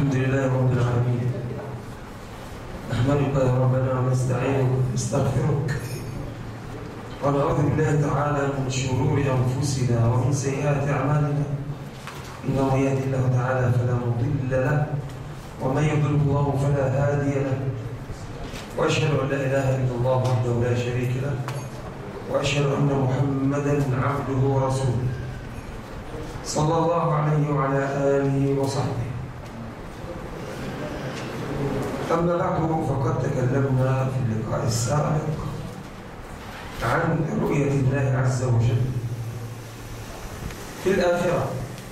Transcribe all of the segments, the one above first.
الحمد لله رب العالمين نحمدك يا ربنا ونستعينك ونستغفرك ونعوذ بالله تعالى من شرور انفسنا ومن سيئات اعمالنا انه يهدي الله تعالى فلا مضل له ومن يضل الله فلا هادي له واشهد ان لا اله الا الله وحده لا شريك له واشهد ان محمدا عبده ورسوله صلى الله عليه وعلى اله وصحبه أما بعد فقد تكلمنا في اللقاء السابق عن رؤية الله عز وجل في الآخرة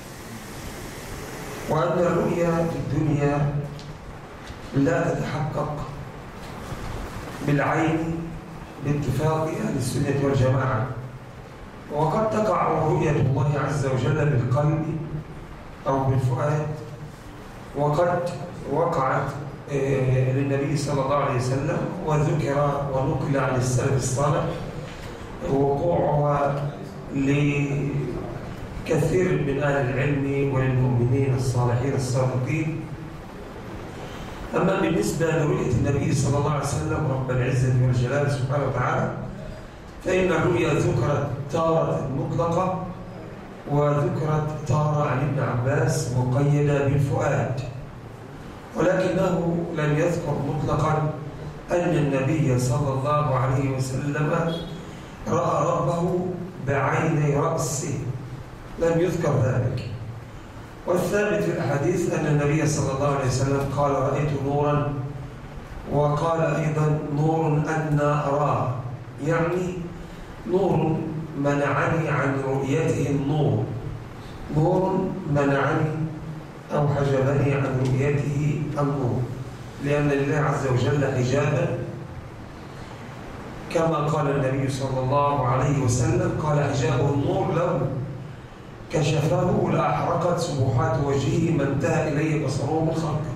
وأن الرؤية في الدنيا لا تتحقق بالعين باتفاق أهل السنة والجماعة وقد تقع رؤية الله عز وجل بالقلب أو بالفؤاد وقد وقعت للنبي صلى الله عليه وسلم وذكر ونقل عن السلف الصالح وقوعها لكثير من أهل العلم وللمؤمنين الصالحين الصادقين أما بالنسبة لرؤية النبي صلى الله عليه وسلم رب العزة والجلال سبحانه وتعالى فإن الرؤيا ذكرت تارة مطلقة وذكرت تارة عن ابن عباس مقيدة بالفؤاد ولكنه لم يذكر مطلقا أن النبي صلى الله عليه وسلم رأى ربه بعيني رأسه لم يذكر ذلك والثابت في الأحاديث أن النبي صلى الله عليه وسلم قال رأيت نورا وقال أيضا نور أن أراه يعني نور منعني عن رؤيته النور نور منعني أو حجبني عن رؤيته النور لأن لله عز وجل حجابا كما قال النبي صلى الله عليه وسلم قال حجاب النور لو كشفه لأحرقت سبحات وجهه ما انتهى إليه بصره من خلقه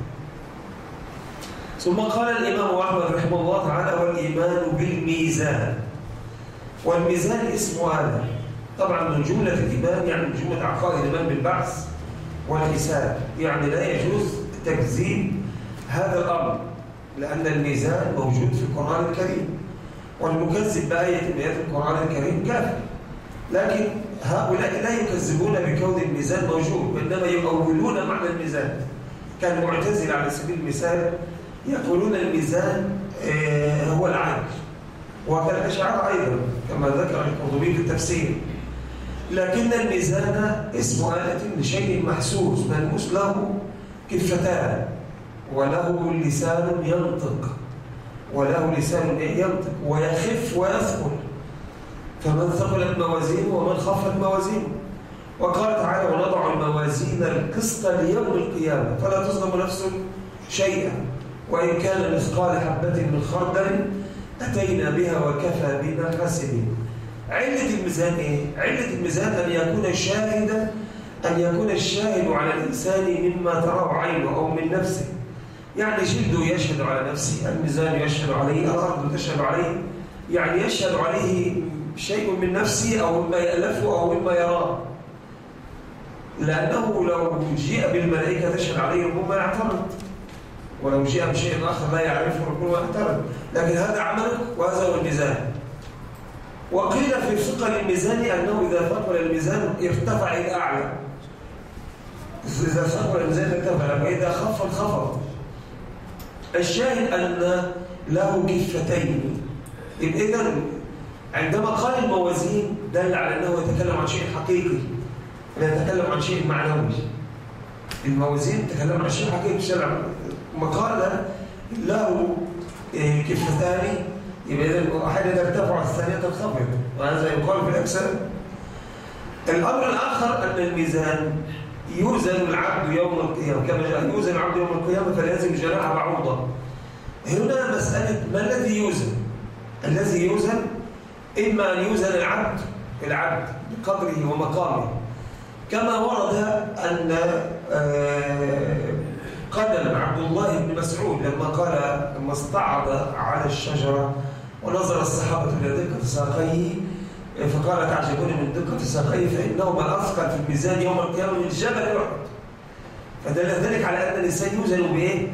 ثم قال الإمام أحمد رحمه الله تعالى والإيمان بالميزان والميزان اسم هذا طبعا من جملة الإيمان يعني من جملة عقائد الإيمان بالبعث والحساب يعني لا يجوز تكذيب هذا الأمر لأن الميزان موجود في القرآن الكريم والمكذب بآية من آيات القرآن الكريم كافر لكن هؤلاء لا يكذبون بكون الميزان موجود وإنما يؤولون معنى الميزان كان معتزل على سبيل المثال يقولون الميزان هو العدل وكالأشعار أيضا كما ذكر القرطبي في التفسير لكن الميزان اسم آلة لشيء محسوس ملموس له كفتان وله لسان ينطق وله لسان ينطق ويخف ويثقل فمن ثقلت موازينه ومن خفت موازينه وقال تعالى ونضع الموازين القسط ليوم القيامة فلا تظلم نفس شيئا وإن كان مثقال حبة من خردل أتينا بها وكفى بنا حاسبين علة الميزان إيه؟ علة الميزان أن يكون شاهدا أن يكون الشاهد على الإنسان مما تراه عينه أو من نفسه يعني جلده يشهد على نفسه الميزان يشهد عليه الأرض تشهد عليه يعني يشهد عليه شيء من نفسه أو مما يألفه أو مما يراه لأنه لو جيء بالملائكة تشهد عليه ربما يعترض ولو جاء بشيء آخر لا يعرفه ربما يعترض لكن هذا عملك وهذا هو الميزان وقيل في ثقل الميزان أنه إذا ثقل الميزان ارتفع إلى أعلى إذا ثقل الميزان ارتفع وإذا خف انخفض الشاهد أن له كفتين إذا عندما قال الموازين دل على أنه يتكلم عن شيء حقيقي لا يتكلم عن شيء معنوي الموازين تكلم عن شيء حقيقي الشرع مقالة له كفتان يبقى إذا أحد ترتفع الثانية تنخفض وهذا يقال في الأكثر الأمر الآخر أن الميزان يوزن العبد يوم القيامة كما جاء يوزن العبد يوم القيامة فلازم جناح بعوضة هنا مسألة ما الذي يوزن الذي يوزن إما أن يوزن العبد العبد بقدره ومقامه كما ورد أن قدم عبد الله بن مسعود لما قال لما استعرض على الشجرة ونظر الصحابة إلى دقة ساقيه فقال تعجبون من دقة ساقيه فإنهما أثقل في الميزان يوم القيامة من جبل أحد فدل ذلك على أن الإنسان يوزن بإيه؟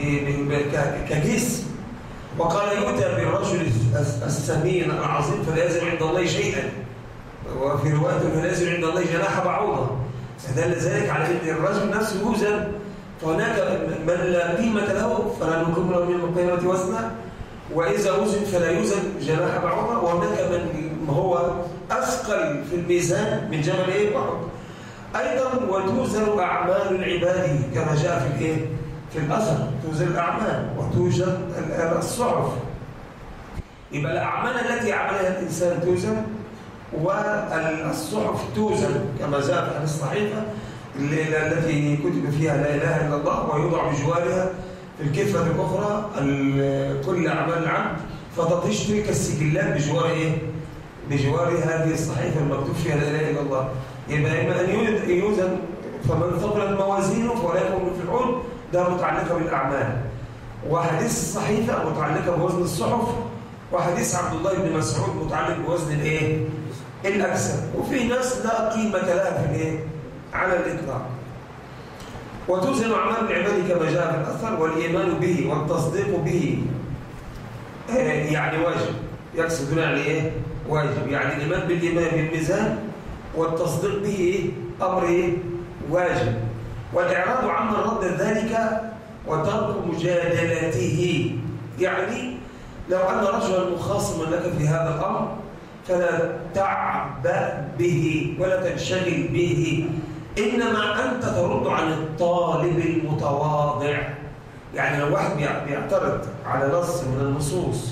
كجسم وقال يؤتى بالرجل السمين العظيم فلا يزن عند الله شيئا وفي رواية فلا يزن عند الله جناح بعوضة فدل ذلك على أن الرجل نفسه يوزن فهناك من لا قيمة له فلا نقيم له من القيمة وزنا وإذا وزن فلا يوزن جناح بعوضة وهناك من هو أثقل في الميزان من جبل إيه بعض أيضا وتوزن أعمال العباد كما جاء في الإيه في الأثر توزن الأعمال وتوجد الصحف يبقى الأعمال التي عملها الإنسان توزن والصحف توزن كما جاء في الحديث الصحيفة التي كتب فيها لا إله إلا الله ويوضع بجوارها في الكفة الأخرى كل أعمال العبد فتطيش تلك السجلات بجوار إيه؟ بجوار هذه الصحيفة المكتوب فيها لا إله إلا الله يبقى إما أن يوزن فمن ثقلت موازينه فلا يكون في العون ده متعلقة بالأعمال وحديث الصحيفة متعلقة بوزن الصحف وحديث عبد الله بن مسعود متعلق بوزن الايه الأجسام وفي ناس لا قيمة لها في الايه على الإطلاق وتوزن أعمال العباد كما جاء في الأثر والإيمان به والتصديق به يعني واجب يقصدون يعني ايه واجب يعني الإيمان بالإيمان بالميزان والتصديق به إيه؟ أمر إيه؟ واجب والإعراض عمن رد ذلك وترك مجادلته يعني لو أن رجلا مخاصما لك في هذا الأمر فلا تعبأ به ولا تنشغل به إنما أنت ترد عن الطالب المتواضع يعني لو واحد بيعترض على نص من النصوص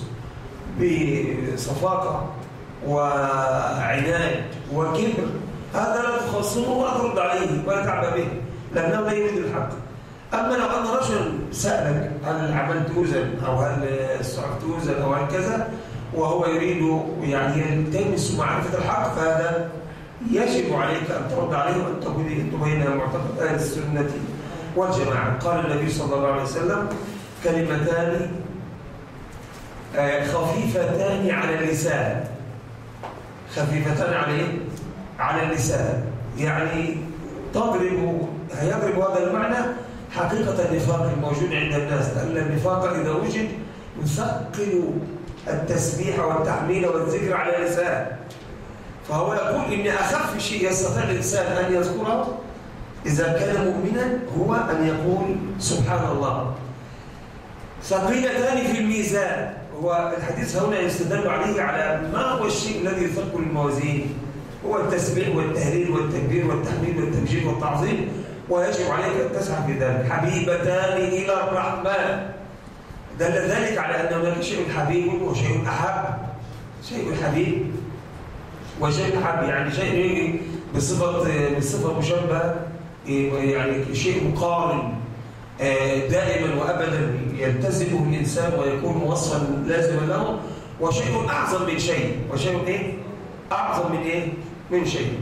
بصفاقة وعناد وكبر هذا لا تخصمه ولا ترد عليه ولا تعبأ به لأنه لا يريد الحق أما لو أن رجل سألك هل العمل توزن أو هل الصعب توزن أو هل كذا وهو يريد يعني يلتمس معرفة الحق فهذا يجب عليك أن ترد عليه وأن تبين معتقد أهل السنة والجماعة قال النبي صلى الله عليه وسلم كلمتان خفيفتان على اللسان خفيفتان عليه على اللسان يعني تضرب هيضرب هذا المعنى حقيقة النفاق الموجود عند الناس لأن النفاق إذا وجد يثقل التسبيح والتحميل والذكر على اللسان فهو يقول إن أخف شيء يستطيع الإنسان أن يذكره إذا كان مؤمنا هو أن يقول سبحان الله ثقيلتان في الميزان هو الحديث هنا يستدل عليه على ما هو الشيء الذي يثقل الموازين هو التسبيح والتهليل والتكبير والتحميد والتمجيد والتعظيم ويجب عليك أن تسعى في ذلك حبيبتان إلى الرحمن دل ذلك على أن هناك شيء حبيب وشيء أحب شيء حبيب وشيء أحب يعني شيء بصفة بصفة مشبهة يعني شيء مقارن دائما وأبدا يلتزمه الإنسان ويكون وصفا لازما له وشيء أعظم من شيء وشيء إيه؟ أعظم من إيه؟ من شيء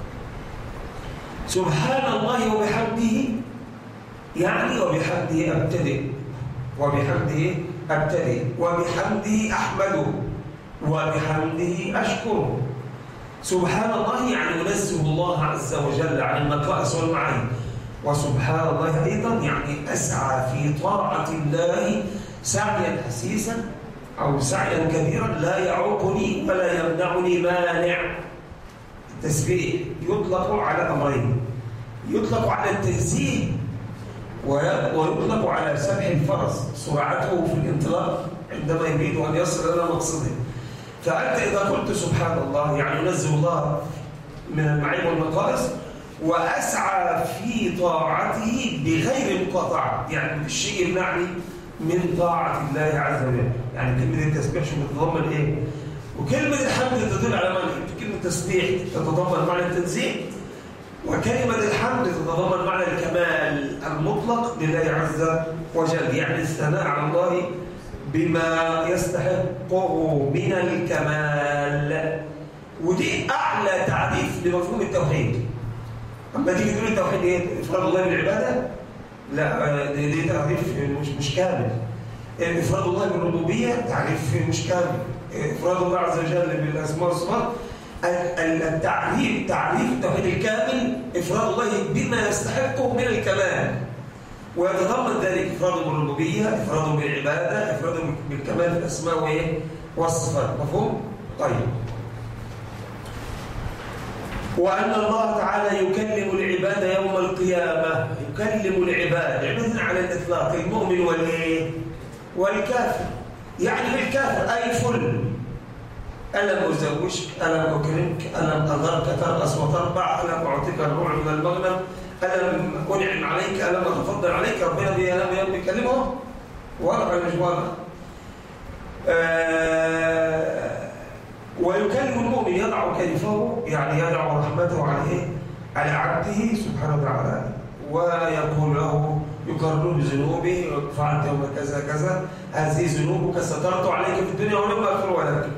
سبحان الله وبحمده يعني وبحمده أبتدئ وبحمده أبتدئ وبحمده أحمده وبحمده أشكره سبحان الله يعني أنزه الله عز وجل عن النقائص والمعاني وسبحان الله أيضا يعني أسعى في طاعة الله سعيا حسيسا أو سعيا كبيرا لا يعوقني ولا يمنعني مانع التسبيح يطلق على أمرين يطلق على التنزيه ويطلق على سبح الفرس سرعته في الانطلاق عندما يريد أن يصل إلى مقصده فأنت إذا قلت سبحان الله يعني ينزه الله من المعيب والنقائص وأسعى في طاعته بغير مقاطعة يعني الشيء يمنعني من طاعة الله عز وجل يعني كلمة التسبيح شو بتتضمن إيه وكلمة الحمد تدل على معنى كلمة تسبيح تتضمن معنى التنزيه وكلمة الحمد تتضمن معنى الكمال المطلق لله عز وجل يعني الثناء على الله بما يستحقه من الكمال ودي أعلى تعريف لمفهوم التوحيد أما تيجي تقول التوحيد إيه؟ إفراد الله بالعبادة؟ لا دي تعريف مش مش كامل إفراد الله بالربوبية تعريف مش كامل إفراد الله عز وجل بالأسماء والصفات التعريف تعريف التوحيد الكامل إفراد الله بما يستحقه من الكمال ويتضمن ذلك إفراده بالربوبية إفراده بالعبادة إفراده بالكمال في الأسماء والصفات مفهوم؟ طيب وأن الله تعالى يكلم العباد يوم القيامة يكلم العباد عبادة على الإطلاق المؤمن والإيه؟ والكافر يعني بالكافر أي فل ألم أزوجك ألم أكرمك ألم أذرك ترأس وتربع ألم أعطيك الروع من المغنم ألم أنعم عليك ألم أتفضل عليك ربنا بينام بيكلمه واضح ولا مش واضح؟ آه ويكلم المؤمن يضع كيفه يعني يضع رحمته عليه على عبده سبحانه وتعالى ويقول له يقرر بذنوبه فعلت يوم كذا كذا هذه ذنوبك سترت عليك في الدنيا ولم اغفر لك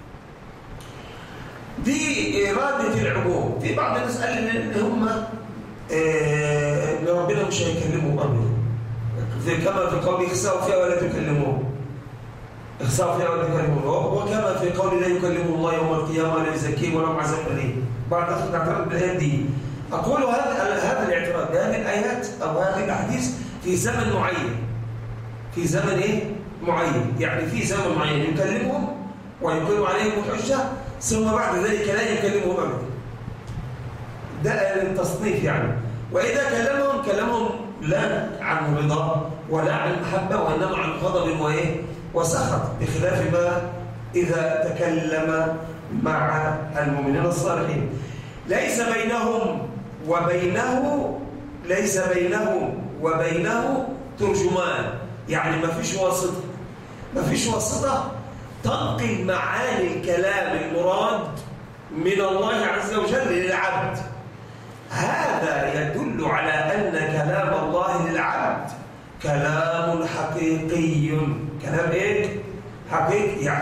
دي إرادة العموم في بعض الناس قال إن هم آه، إن ربنا مش هيكلمهم أبدا كما في قوله اخسأوا فيها ولا تكلموهم اخسأوا فيها ولا تكلموهم وكما في قول لا يكلمهم الله يوم القيامة ولا يزكيهم ولا عذاب أليم بعد أخذ اعتراض بالآيات دي أقول هذا هذا الاعتراض بهذه الآيات أو هذه الأحاديث في زمن معين في زمن إيه؟ معين يعني في زمن معين يكلمهم ويقيم عليهم الحجة ثم بعد ذلك لا يكلمهم أبدا ده التصنيف يعني وإذا كلمهم كلمهم لا عن رضا ولا عن محبة وإنما عن غضب وإيه وسخط بخلاف ما إذا تكلم مع المؤمنين الصالحين ليس بينهم وبينه ليس بينهم وبينه ترجمان يعني ما فيش واسطة ما فيش واسطة تنقل معاني الكلام المراد من الله عز وجل للعبد هذا يدل على أن كلام الله للعبد كلام حقيقي كلام إيه؟ حقيقي يعني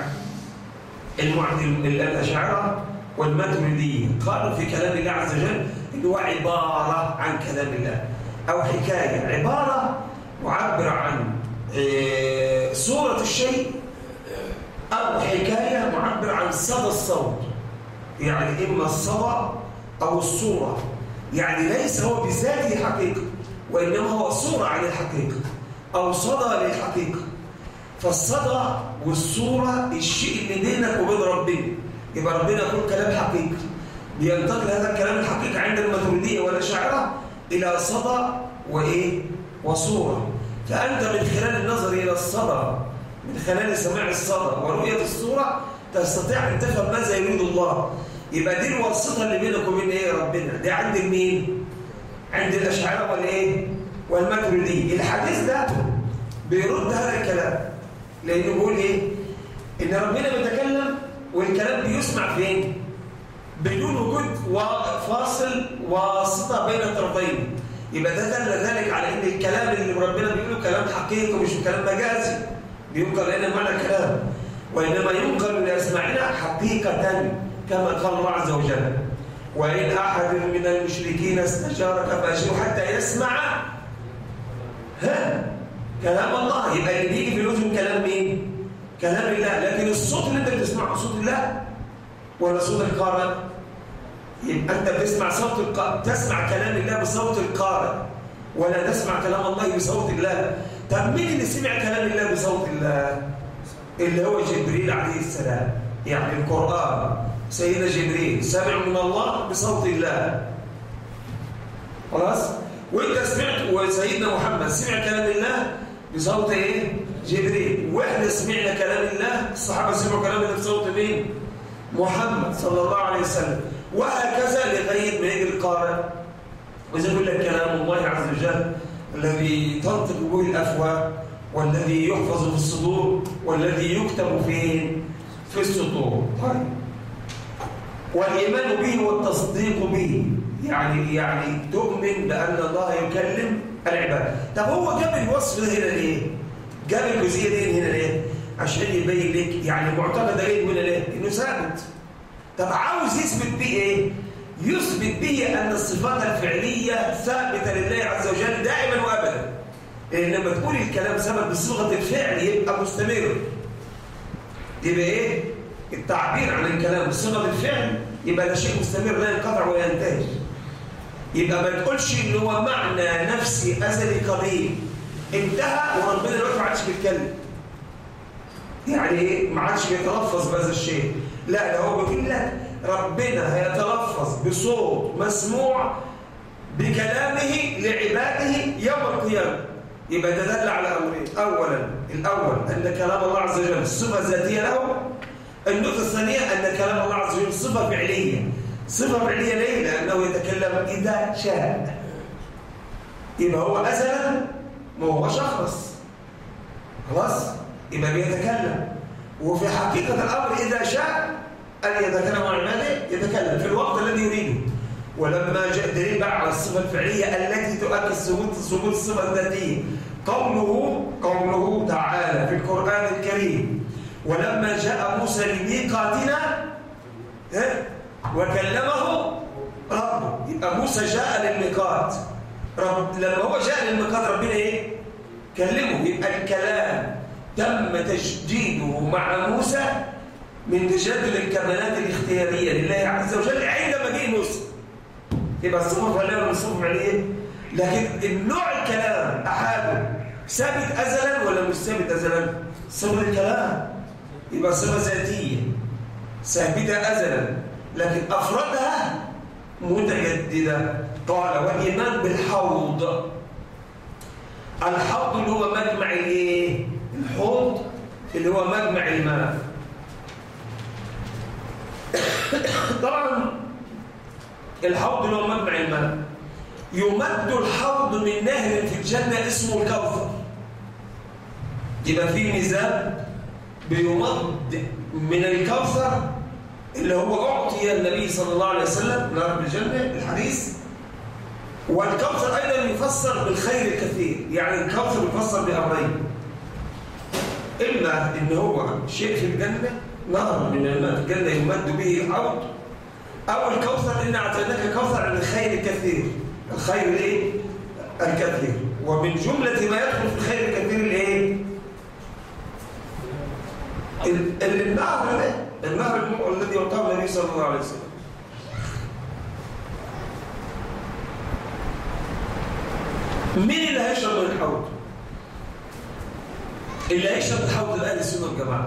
الأشاعرة والماتريدية قالوا في كلام الله عز وجل إنه هو عبارة عن كلام الله أو حكاية عبارة معبرة عن آه، صورة الشيء أو حكاية معبرة عن صدى الصوت يعني إما الصدى أو الصورة يعني ليس هو بذاته حقيقة وإنما هو صورة عن الحقيقة أو صدى للحقيقة فالصدى والصورة الشيء اللي بينك وبين ربنا يبقى ربنا يقول كلام حقيقي بينتقل هذا الكلام الحقيقي عند الماتريدية والأشاعرة إلى صدى وإيه؟ وصورة فأنت من خلال النظر إلى الصدى من خلال سماع الصدى ورؤية الصورة تستطيع أن تفهم ماذا يريد الله يبقى دي الواسطة اللي بينك وبين إيه ربنا دي عند مين؟ عند الأشاعرة والإيه؟ والماتريدية الحديث ده بيرد هذا الكلام لأنه بيقول إيه؟ إن ربنا بيتكلم والكلام بيسمع فين؟ بدون وجود فاصل واسطة بين الطرفين يبقى ده دل ذلك على ان الكلام اللي ربنا بيقوله كلام حقيقي مش كلام مجازي بينقل لنا معنى الكلام وانما ينقل لاسماعنا حقيقة كما قال الله عز وجل وإن أحد من المشركين استجارك فأجره حتى يسمع ها كلام الله يبقى اللي بيجي في الأذن كلام مين؟ كلام الله لكن الصوت اللي انت بتسمعه صوت الله ولا صوت القارئ يبقى انت بتسمع صوت القارئ تسمع كلام الله بصوت القارئ ولا تسمع كلام الله بصوت الله طب مين اللي سمع كلام الله بصوت الله اللي هو جبريل عليه السلام يعني القرآن سيدنا جبريل سمع من الله بصوت الله خلاص وانت سمعت وسيدنا محمد سمع كلام الله بصوت ايه جبريل واحنا سمعنا كلام الله الصحابه سمعوا كلام الله بصوت مين محمد صلى الله عليه وسلم وهكذا لغايه ما يجي القارئ واذا يقول لك كلام الله عز وجل الذي تنطق به الافواه والذي يحفظ في الصدور والذي يكتب فين في السطور طيب والايمان به والتصديق به يعني يعني تؤمن بان الله يكلم العباد طب هو جاب الوصف ده هنا ليه جاب الجزئيه دي هنا ليه عشان يبين لك يعني المعتقد ده هنا ليه انه ثابت طب عاوز يثبت بيه ايه يثبت به ان الصفات الفعليه ثابته لله عز وجل دائما وابدا إيه لما تقول الكلام ثبت بصيغه الفعل يبقى مستمر يبقى ايه التعبير عن الكلام بصيغه الفعل يبقى ده شيء مستمر لا ينقطع ولا ينتهي يبقى ما تقولش ان هو معنى نفسي ازلي قديم انتهى وربنا دلوقتي ما عادش بيتكلم يعني ايه ما عادش بيتلفظ بهذا الشيء لا ده هو بيقول لك ربنا هيتلفظ بصوت مسموع بكلامه لعباده يوم القيامه يبقى ده دل على امرين اولا الاول ان كلام الله عز وجل صفه ذاتيه له النقطه الثانيه ان كلام الله عز وجل صفه فعليه صفه فعليه ليه لانه يتكلم اذا شاء يبقى هو ازلا ما هو شخص خلاص يبقى بيتكلم وفي حقيقه الامر اذا شاء ان يتكلم عن عباده يتكلم في الوقت الذي يريده ولما جاء دليل بقى على الصفة الفعلية التي تؤكد ثبوت ثبوت الصفة الذاتية قوله قوله تعالى في القرآن الكريم ولما جاء موسى لميقاتنا وكلمه ربه يبقى موسى جاء للميقات رب لما هو جاء للميقات ربنا ايه كلمه يبقى الكلام تم تجديده مع موسى من تجدد الكمالات الاختيارية لله عز وجل عندما جاء موسى يبقى الصفة فعلية ولا الصفة فعلية لكن النوع الكلام أحاله ثابت أزلا ولا مش ثابت أزلا صفة الكلام يبقى صفة ذاتية ثابتة أزلا لكن أفرادها متجددة قال والإيمان بالحوض الحوض اللي هو مجمع الايه الحوض اللي هو مجمع الماء طبعا الحوض اللي هو مجمع الماء يمد الحوض من نهر في الجنة اسمه الكوثر يبقى في ميزان بيمد من الكوثر اللي هو أعطي النبي صلى الله عليه وسلم نهر الجنة الحديث والكوثر أيضا يفسر بالخير الكثير يعني الكوثر يفسر بأمرين إما إن هو شيء في الجنة نهر من الماء في الجنة يمد به الحوض أو الكوثر إن أعطيناك كوثر عن الخير الكثير الخير الإيه؟ الكثير ومن جملة ما يدخل في الخير الكثير الإيه؟ النهر ده النهر الذي يعطاه النبي صلى الله عليه وسلم مين اللي هيشرب من الحوض؟ اللي هيشرب الحوض الآن السنة الجماعة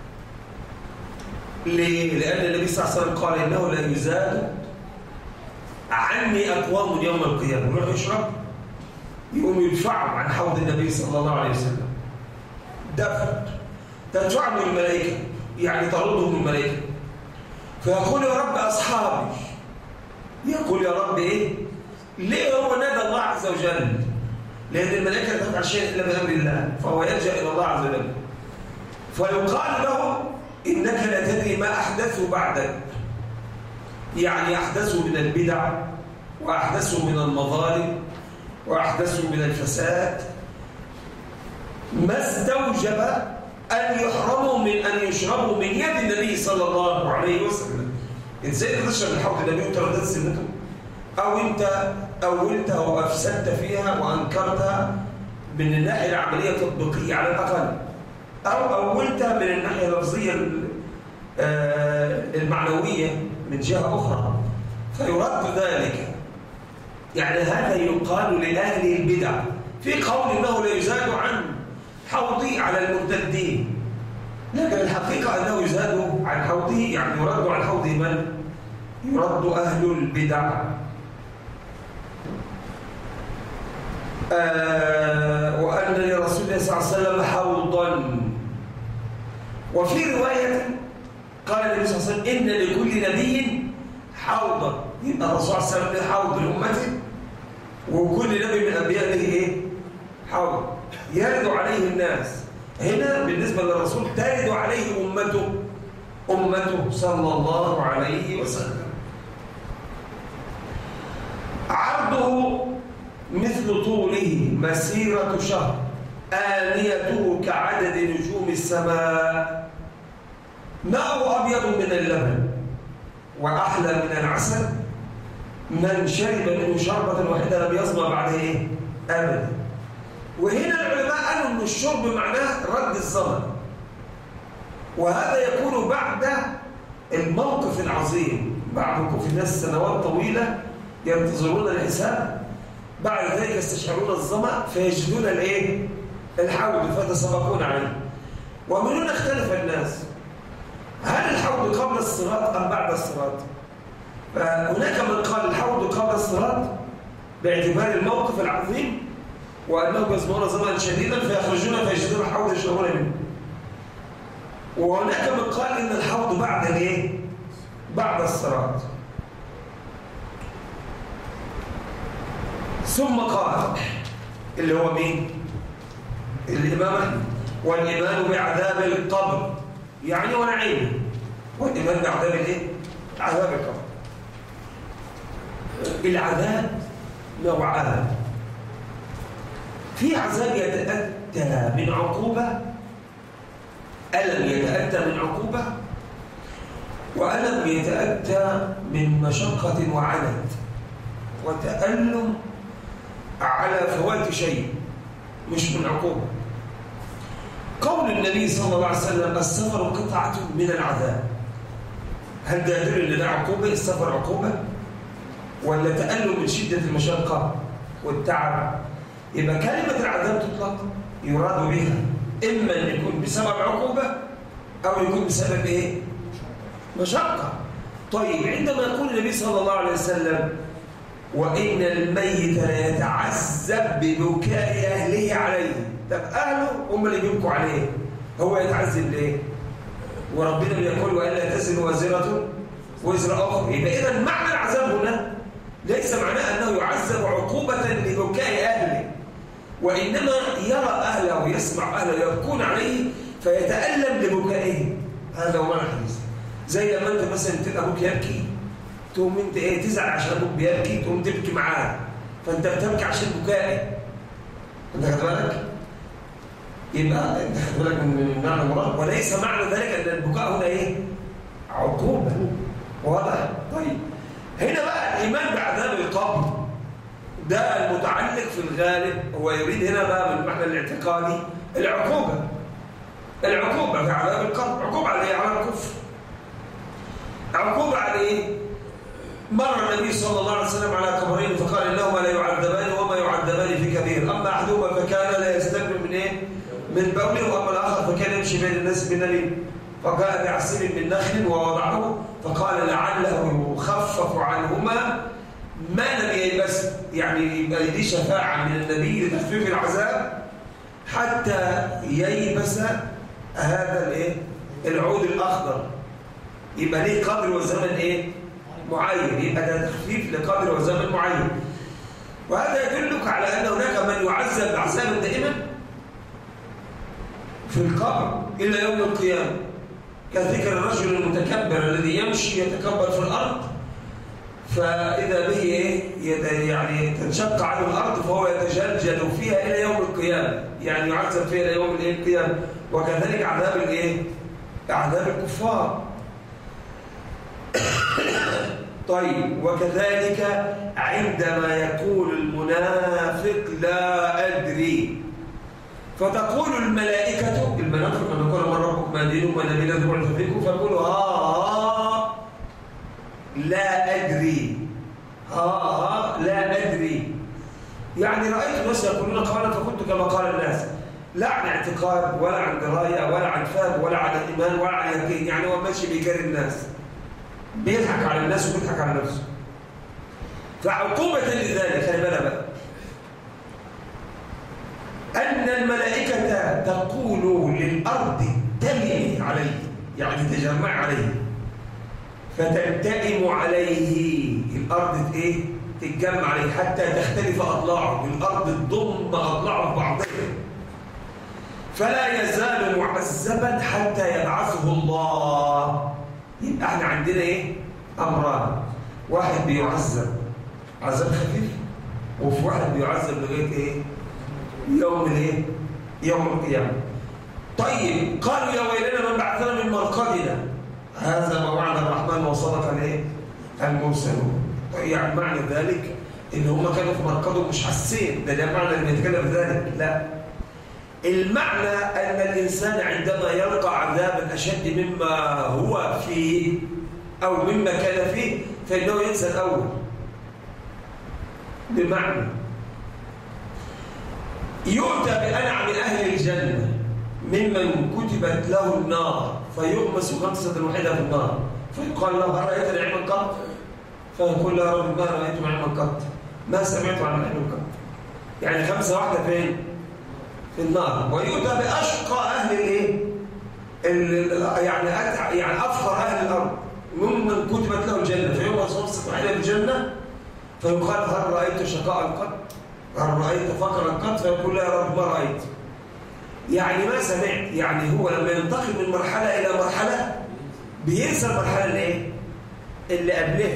ليه؟ لأن النبي صلى الله عليه وسلم قال إنه لا يزال عني أقوام يوم القيامة يروح يشرب يقوم يدفعوا عن حوض النبي صلى الله عليه وسلم دفع تدفعهم الملائكة يعني طردهم الملائكة فيقول يا رب أصحابي يقول يا رب إيه؟ ليه هو نادى الله عز وجل؟ لأن الملائكة لا تفعل شيء إلا بأمر الله فهو يلجأ إلى الله عز وجل فيقال له إنك لا تدري ما أحدثوا بعدك يعني أحدثوا من البدع وأحدثوا من المظالم وأحدثوا من الفساد ما استوجب أن يحرموا من أن يشربوا من يد النبي صلى الله عليه وسلم إزاي تشرب الحوض النبي وتردد سنته أو أنت أولتها وأفسدت فيها وأنكرتها من الناحية العملية التطبيقية على الأقل أو أولتها من الناحية اللفظية المعنوية من جهة أخرى فيرد ذلك يعني هذا يقال لأهل البدع في قول إنه لا يزاد عن حوضي على المرتدين لكن الحقيقة أنه يزاد عن حوضه يعني يرد عن حوض من؟ يرد أهل البدع آه وأن لرسول الله صلى الله عليه وسلم حوضا وفي رواية قال النبي صلى الله عليه وسلم إن لكل نبي حوضا يبقى الرسول صلى الله عليه وسلم حوض لأمته وكل نبي من أنبياء له إيه؟ حوض يرد عليه الناس هنا بالنسبة للرسول ترد عليه أمته أمته صلى الله عليه وسلم عرضه مثل طوله مسيرة شهر آنيته كعدد نجوم السماء ماء أبيض من اللبن وأحلى من العسل من شرب منه شربة واحدة لم يظمأ بعد إيه؟ أبدا وهنا العلماء قالوا أن الشرب معناه رد الظمأ وهذا يكون بعد الموقف العظيم بعضكم في ناس سنوات طويلة ينتظرون الحساب بعد ذلك يستشعرون الظمأ فيجدون الايه الحوض فتسبقون عليه ومن هنا اختلف الناس هل الحوض قبل الصراط أم بعد الصراط فهناك من قال الحوض قبل الصراط باعتبار الموقف العظيم وأنهم يصبرون زمنا شديدا فيخرجون فيجدون الحوض يشربون منه وهناك من قال إن الحوض بعد الايه بعد الصراط ثم قال اللي هو مين الإمام والإيمان بعذاب القبر يعني ونعيمه والإيمان بعذاب الايه عذاب القبر العذاب نوعان في عذاب يتأتى من عقوبة ألم يتأتى من عقوبة وألم يتأتى من مشقة وعنت وتألم على فوات شيء مش من عقوبة قول النبي صلى الله عليه وسلم السفر قطعة من العذاب هل ده يدل ان ده عقوبة السفر عقوبة ولا تألم من شدة المشقة والتعب يبقى كلمة العذاب تطلق يراد بها إما أن يكون بسبب عقوبة أو يكون بسبب إيه؟ مشقة طيب عندما يقول النبي صلى الله عليه وسلم وإن الميت ليتعذب ببكاء أهله عليه طب أهله هم اللي بيبكوا عليه هو يتعذب ليه؟ وربنا بيقول وإلا تزر وازرة وزر أخرى يبقى إذا معنى العذاب هنا ليس معناه أنه يعذب عقوبة لبكاء أهله وإنما يرى أهله ويسمع أهله يبكون عليه فيتألم لبكائهم هذا هو معنى الحديث زي لما أنت مثلا تلقى أبوك يبكي تقوم أنت إيه تزعل عشان أبوك بيبكي تقوم تبكي معاه فأنت بتبكي عشان بكائه أنت خد بالك؟ يبقى أنت خد بالك من معنى المراد وليس معنى ذلك أن البكاء هنا إيه؟ عقوبة واضح؟ طيب هنا بقى الإيمان بعذاب القبر ده المتعلق في الغالب هو يريد هنا بقى من المعنى الاعتقادي العقوبة العقوبة في عذاب القبر عقوبة على ايه؟ على الكفر عقوبة على ايه؟ مر النبي صلى الله عليه وسلم على قبرين فقال انهما لا يعذبان وما يعذبان في كبير اما احدهما فكان لا يستكبر من ايه؟ من بوله واما الاخر فكان يمشي بين الناس بنليم فجاء بعسل من نخل ووضعه فقال لعله يخفف عنهما ما لم ييبس يعني يبقى دي شفاعة من النبي لتخفيف العذاب حتى ييبس هذا الايه العود الأخضر يبقى ليه قدر وزمن ايه معين يبقى ده تخفيف لقدر وزمن معين وهذا يدلك على أن هناك من يعذب عذابا دائما في القبر إلى يوم القيامة كذكر الرجل المتكبر الذي يمشي يتكبر في الأرض فإذا به إيه يعني تنشق عنه الأرض فهو يتجلجل فيها إلى يوم القيامة يعني يعذب فيها إلى يوم القيامة وكذلك عذاب الإيه؟ عذاب الكفار طيب وكذلك عندما يقول المنافق لا أدري فتقول الملائكة المنافق لما يقول من ربكم ما دينكم ما نبينا بعث فيكم فيقولوا ها لا أدري ها ها لا أدري يعني رأيت الناس يقولون قالا فكنت كما قال الناس لا عن اعتقاد ولا عن دراية ولا عن فهم ولا عن إيمان ولا عن يقين يعني هو ماشي بيجري الناس بيضحك على الناس وبيضحك على نفسه فعقوبة لذلك خلي بالك بقى أن الملائكة تقول للأرض تلي عليه يعني تجمع عليه فتلتئم عليه الأرض ايه تتجمع عليه حتى تختلف أضلاعه الأرض تضم أضلاعه بعضها فلا يزال معذبا حتى يبعثه الله يبقى احنا عندنا ايه أمران واحد بيعذب عذاب خفيف وفي واحد بيعذب لغاية ايه يوم الايه يوم القيامة طيب قالوا يا ويلنا من بعثنا من مرقدنا هذا ما وعد الرحمن وصدق الايه المرسلون يعني معنى ذلك ان هم كانوا في مرقدهم مش حاسين ده ده معنى اللي بيتكلم ذلك لا المعنى ان الانسان عندما يلقى عذابا اشد مما هو فيه أو مما كان فيه فإنه ينسى الأول بمعنى يؤتى بأنعم أهل الجنة ممن كتبت له النار فيغمس غمسة واحدة في النار فيقال له هل رأيت نعما قط؟ فيقول له يا رب ما رأيت نعما قط ما سمعت عن نعما قط يعني خمسة واحدة فين؟ في النار ويؤتى بأشقى أهل الإيه؟ يعني يعني أفقر أهل الأرض ممن كتبت له الجنة فيغمس غمسة واحدة في الجنة فيقال هل رأيت شقاء قط؟ هل رأيت فقرا قط؟ فيقول له يا رب ما رأيت يعني ما سمعت يعني هو لما ينتقل من مرحلة إلى مرحلة بينسى المرحلة اللي ايه؟ اللي قبلها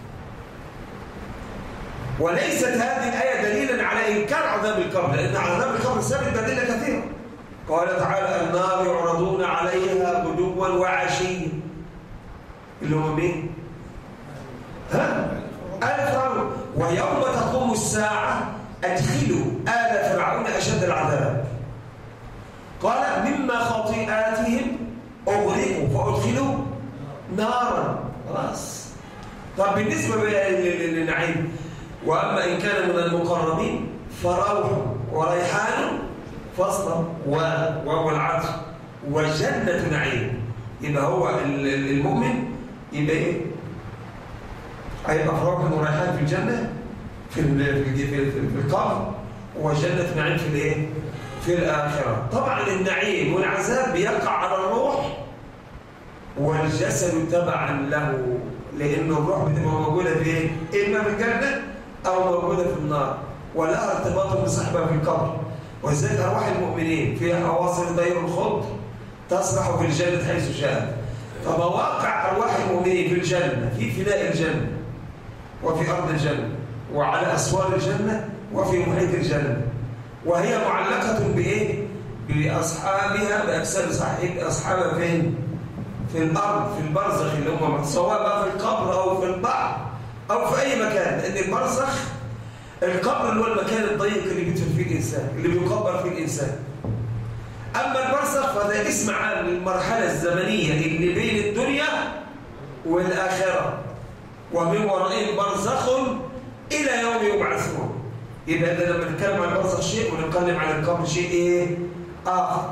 وليست هذه الآية دليلا على إنكار عذاب القبر لأن عذاب القبر ثابت بأدلة كثيرة قال تعالى النار يعرضون عليها غدوا وعشيا اللي هم مين؟ ها؟ آل فرعون ويوم تقوم الساعة أدخلوا آل فرعون أشد العذاب قال مما خطيئاتهم أغرقوا فأدخلوا نارا خلاص طب بالنسبة للنعيم وأما إن كان من المقربين فروح وريحان فصلا وهو العطف وجنة نعيم يبقى هو المؤمن يبقى ايه؟ هيبقى فروح وريحان في الجنة في في في, في القبر وجنة نعيم في الايه؟ في الآخرة طبعا النعيم والعذاب بيقع على الروح والجسد تبعا له لأن الروح بتبقى موجودة في إما في الجنة أو موجودة في النار ولا ارتباط بصاحبها في القبر ولذلك أرواح المؤمنين فيها حواصل طير الخضر تسرح في الجنة حيث شاءت فمواقع أرواح المؤمنين في الجنة في فناء الجنة وفي أرض الجنة وعلى أسوار الجنة وفي محيط الجنة وهي معلقة بإيه؟ بأصحابها بأجساد صاحب أصحابها فين؟ في الأرض في البرزخ اللي هم سواء بقى في القبر أو في البحر أو في أي مكان لأن البرزخ القبر اللي هو المكان الضيق اللي بيدفن فيه الإنسان اللي بيقبر فيه الإنسان أما البرزخ فده اسم عام للمرحلة الزمنية اللي بين الدنيا والآخرة ومن ورائهم برزخ إلى يوم يبعثون يبقى ده لما نتكلم عن البرزخ شيء ونتكلم عن القبر شيء إيه؟ آخر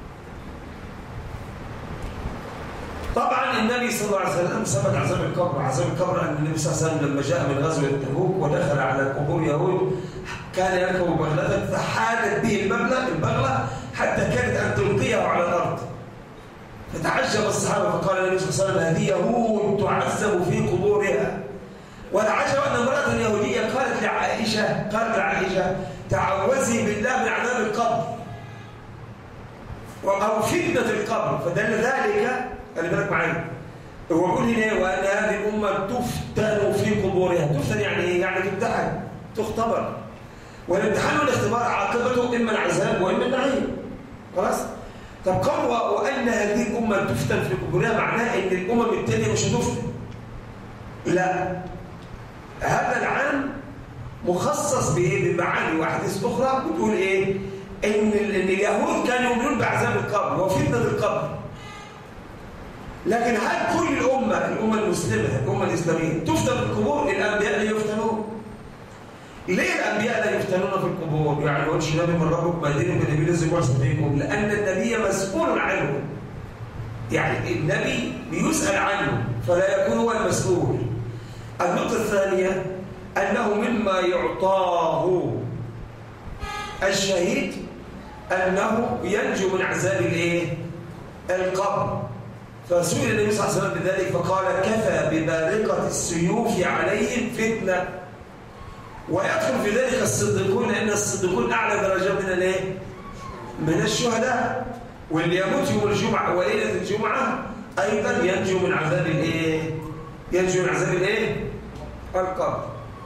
طبعا النبي صلى الله عليه وسلم ثبت عذاب القبر عذاب القبر أن النبي صلى الله عليه وسلم لما جاء من غزوة تبوك ودخل على قبور يهود كان يركب بغلة فحالت به المبلغ البغلة حتى كانت أن تلقيه على الأرض فتعجب الصحابة فقال النبي صلى الله عليه وسلم هذه يهود تعذب في قبورها والعجب أن امرأة يهودية قالت لعائشة قالت لعائشة تعوذي بالله من عذاب القبر أو فتنة القبر فدل ذلك خلي بالك معايا هو بيقول هنا وان هذه الامه تفتن في قبورها تفتن يعني ايه يعني تمتحن تختبر والامتحان والاختبار عاقبته اما العذاب واما النعيم خلاص طب قال وان هذه الامه تفتن في قبورها معناه ان الامم الثانيه مش هتفتن لا هذا العام مخصص بايه بمعاني واحاديث اخرى بتقول ايه ان ان اليهود كانوا يؤمنون بعذاب القبر وفتنه القبر لكن هل كل الأمة الأمة المسلمة الأمة الإسلامية تفتن في القبور الأنبياء لا يفتنون ليه الأنبياء لا يفتنون في القبور يعني ما قلتش نبي من ربكم ما دينكم النبي لازم يحسن فيكم لأن النبي مسؤول عنه يعني النبي بيسأل عنه فلا يكون هو المسؤول النقطة الثانية أنه مما يعطاه الشهيد أنه ينجو من عذاب الإيه؟ القبر فسئل النبي صلى الله عليه وسلم بذلك فقال كفى ببارقة السيوف عليهم فتنة ويدخل في ذلك الصديقون لأن الصديقون أعلى درجة من الايه؟ من الشهداء واللي يموت يوم الجمعة وليلة الجمعة أيضا ينجو من عذاب الايه؟ ينجو من عذاب الايه؟ القبر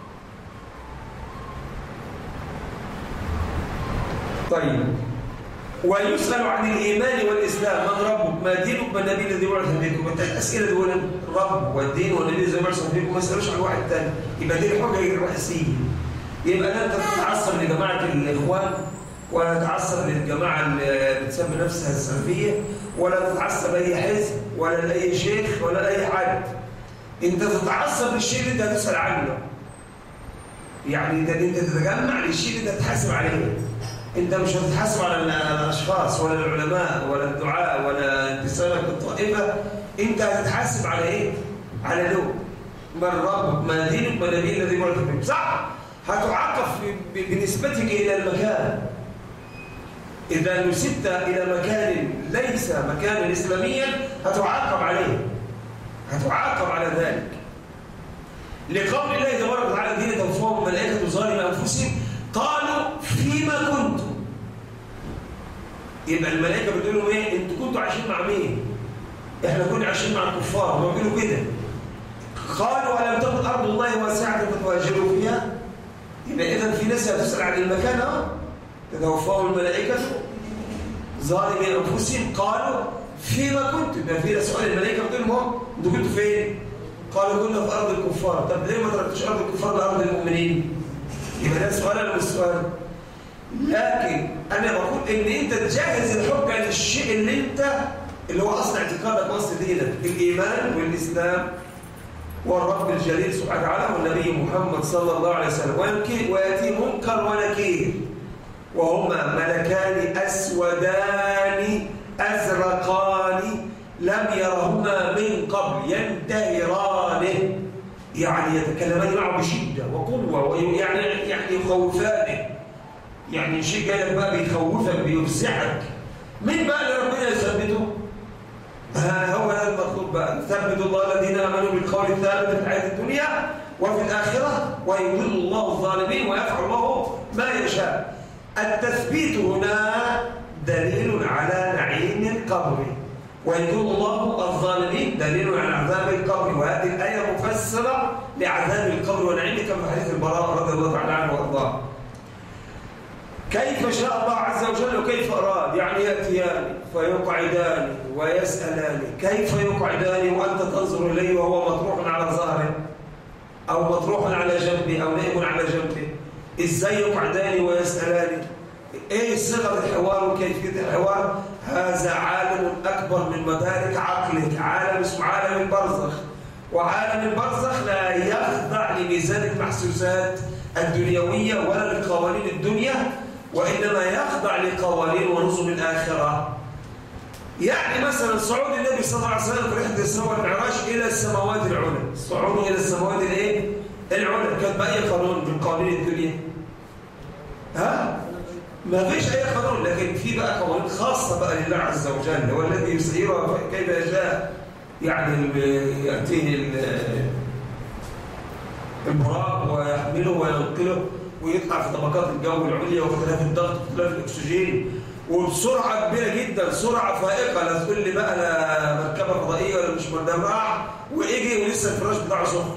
طيب ويسأل عن الإيمان والإسلام من ربك ما دينك ما النبي الذي بعث بكم الأسئلة دول الرب والدين والنبي الذي بعث بكم ما يسألوش عن واحد ثاني يبقى دي الحجة الرئيسية يبقى لا تتعصب لجماعة الإخوان ولا تتعصب للجماعة اللي بتسمي نفسها السلفية ولا تتعصب لأي حزب ولا لأي شيخ ولا لأي حد انت تتعصب للشيء اللي انت هتسال عنه يعني انت انت تتجمع للشيء اللي انت تحاسب عليه انت مش هتتحاسب على الاشخاص ولا العلماء ولا الدعاء ولا انتسابك الطائفه انت هتتحاسب على ايه على له من ربك ما دينك ما نبي الذي بعث به صح هتعاقب بنسبتك الى المكان اذا نسبت الى مكان ليس مكانا اسلاميا هتعاقب عليه هتعاقب على ذلك لقول الله تبارك وتعالى الذين توفاهم الملائكه ظالم انفسهم قالوا فيما كنتم يبقى الملائكه بتقول لهم ايه انتوا كنتوا عايشين مع مين احنا كنا عايشين مع الكفار هم بيقولوا كده قالوا الم تكن ارض الله واسعه فتهاجروا فيها يبقى اذا في ناس هتسال عن المكان اهو تتوفاهم الملائكه ظالمي انفسهم قالوا فيما كنتم يبقى في سؤال الملائكه بتقول لهم انتوا كنتوا فين قالوا كنا في ارض الكفار طب ليه ما تركتوش ارض الكفار لارض المؤمنين يبقى ده سؤال ولا مش سؤال لكن انا بقول ان انت تجهز الحجه للشيء اللي انت اللي هو اصل اعتقادك واصل دينك الايمان والاسلام والرب الجليل سبحانه وتعالى والنبي محمد صلى الله عليه وسلم وياتي منكر ونكير وهما ملكان اسودان ازرقان لم يرهما من قبل ينتهرانه يعني يتكلمان معه بشدة وقوة ويعني يعني يخوفانه يعني شيء جاي لك بقى بيخوفك بيفزعك مين بقى اللي ربنا يثبته؟ ها هو ده المطلوب بقى يثبت الله الذين امنوا بالقول الثابت في الحياه الدنيا وفي الاخره ويضل الله الظالمين ويفعل الله ما يشاء التثبيت هنا دليل على نعيم القبر ويدل الله الظالمين دليل على عذاب القبر وهذه الآية مفسرة لعذاب القبر ونعيمه كما في حديث البراء رضي الله تعالى عنه وارضاه كيف شاء الله عز وجل وكيف أراد يعني يأتيان فيقعدان ويسألان كيف يقعدان وأنت تنظر إليه وهو مطروح على ظهره أو مطروح على جنبه أو نائم على جنبه إزاي يقعدان ويسألان ايه صيغه الحوار وكيفيه الحوار هذا عالم اكبر من مدارك عقلك عالم اسمه عالم البرزخ وعالم البرزخ لا يخضع لميزان المحسوسات الدنيويه ولا لقوانين الدنيا وانما يخضع لقوانين ونظم الاخره يعني مثلا صعود النبي صلى الله عليه وسلم في رحله الاسراء والمعراج الى السماوات العلى صعود الى السماوات الايه العلى كانت باي قانون من قوانين الدنيا ها ما فيش أي قانون لكن في بقى قوانين خاصة بقى لله عز وجل هو الذي يسيرها كيف يشاء يعني يأتيه البراق ويحمله وينقله ويطلع في طبقات الجو العليا واختلاف الضغط واختلاف الأكسجين وبسرعة كبيرة جدا سرعة فائقة لا تقول لي بقى لا مركبة فضائية ولا مش راح ويجي ولسه الفراش بتاعه سخن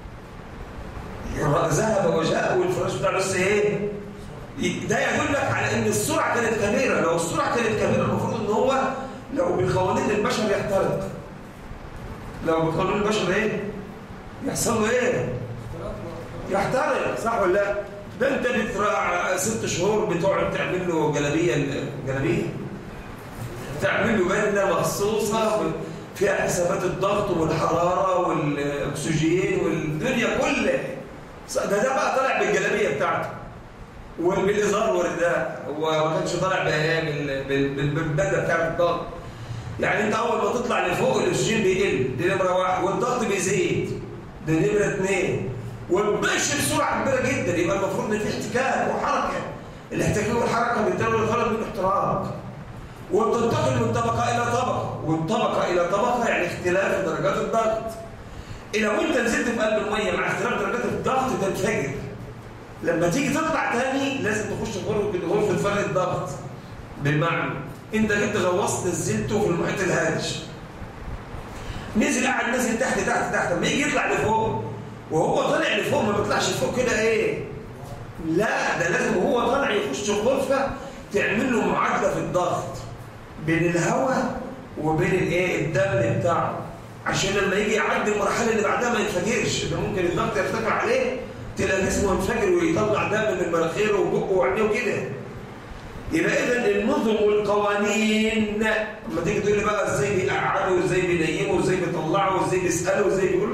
ذهب وجاء والفراش بتاعه لسه ايه ده يدل لك على ان السرعه كانت كبيره لو السرعه كانت كبيره المفروض ان هو لو بقوانين البشر يحترق لو بقانون البشر ايه يحصل له ايه يحترق صح ولا لا ده انت بتراع ست شهور بتقعد تعمل له جلابيه جلابيه تعمل له بدله مخصوصه فيها حسابات الضغط والحراره والاكسجين والدنيا كلها ده ده بقى طالع بالجلابيه بتاعته وبالإزار والرداء هو ما كانش طالع بالبدله بتاعت الضغط يعني انت اول ما تطلع لفوق الاكسجين بيقل دي نمره واحد والضغط بيزيد دي نمره اثنين وماشي بسرعه كبيره جدا يبقى المفروض ان في احتكاك وحركه الاحتكاك والحركه بيدلوا الغرض من احتراق وبتنتقل من طبقه الى طبقه والطبقه الى طبقه يعني اختلاف درجات الضغط لو انت نزلت في قلب الميه مع اختلاف درجات الضغط تنفجر لما تيجي تطلع تاني لازم تخش غرفه غرفه فرق الضغط بالمعنى انت جبت غوصت نزلته في المحيط الهادش نزل قاعد نزل تحت تحت تحت لما يجي يطلع لفوق وهو طالع لفوق ما بيطلعش لفوق كده ايه لا ده لازم وهو طالع يخش غرفه تعمل له معادله في الضغط بين الهواء وبين الايه الدم بتاعه عشان لما يجي يعدي المرحله اللي بعدها ما ينفجرش ده ممكن الضغط يرتفع عليه تلاقي جسمه منفجر ويطلع دم من مناخيره وبقه وعينيه وكده يبقى اذا النظم والقوانين لما تيجي تقول لي بقى ازاي بيقعدوا وازاي بينيموا وازاي بيطلعوا وازاي بيسالوا وازاي بيقول له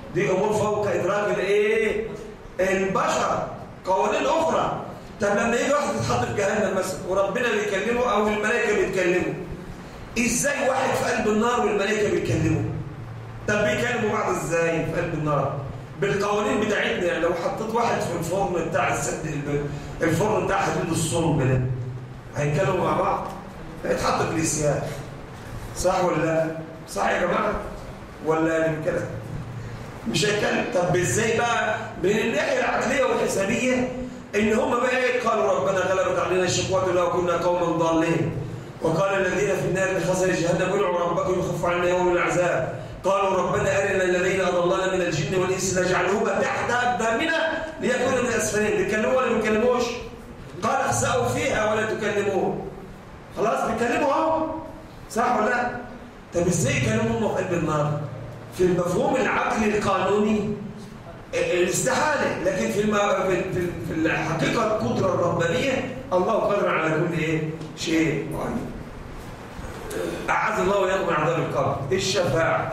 دي امور فوق ادراك الايه البشر قوانين اخرى طب لما يجي واحد يتحط في جهنم مثلا وربنا بيكلمه او الملائكه بيتكلموا ازاي واحد في قلب النار والملائكه بيتكلموا طب بيكلموا بعض ازاي في قلب النار بالقوانين بتاعتنا يعني لو حطيت واحد في الفرن بتاع السد الفرن بتاع حدود الصلب ده هيتكلموا مع بعض هيتحط في الاسيان صح ولا لا صح يا جماعه ولا كده مش هيتكلم طب ازاي بقى من الناحيه العقليه والحسابيه ان هم بقى ايه قالوا ربنا غلبت علينا الشقوة لو كنا قوما ضالين وقال الذين في النار لخزر جهنم ادعوا ربكم يخف عنا يوم العذاب قالوا ربنا ارنا الذين اضلنا من الجن والانس نجعلهما تحت اقدامنا ليكونوا من الاسفلين بيتكلموا ولا ما بيتكلموش قال اخسأوا فيها ولا تكلمون خلاص بيتكلموا اهو صح ولا لا طب ازاي يكلموا هم في قلب النار في المفهوم العقلي القانوني الاستحالة لكن في, الم... في في الحقيقة القدرة الربانية الله قادر على كل إيه؟ شيء معين أعز الله وياكم من عذاب القبر الشفاعة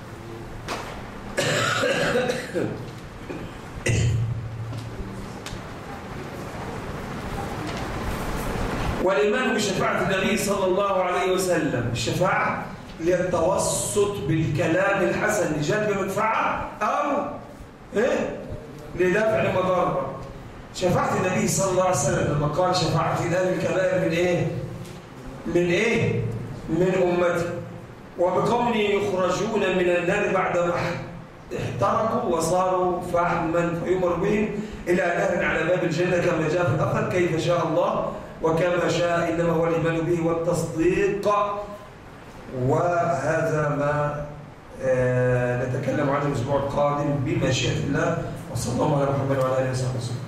والإيمان بشفاعة النبي صلى الله عليه وسلم الشفاعة للتوسط بالكلام الحسن لجلب منفعة أو إيه؟ لدفع مضرة شفاعة النبي صلى الله عليه وسلم لما قال شفاعة أهل الكبائر من إيه؟ من إيه؟ من أمتي وبقوم يخرجون من النار بعد احترقوا وصاروا فحما فيمر بهم إلى نهر على باب الجنة كما جاء في الأثر كيف شاء الله وكما شاء إنما هو الإيمان به والتصديق وهذا ما آه نتكلم عنه الأسبوع القادم بمشيئة الله وصلى الله على محمد وعلى آله وصحبه وسلم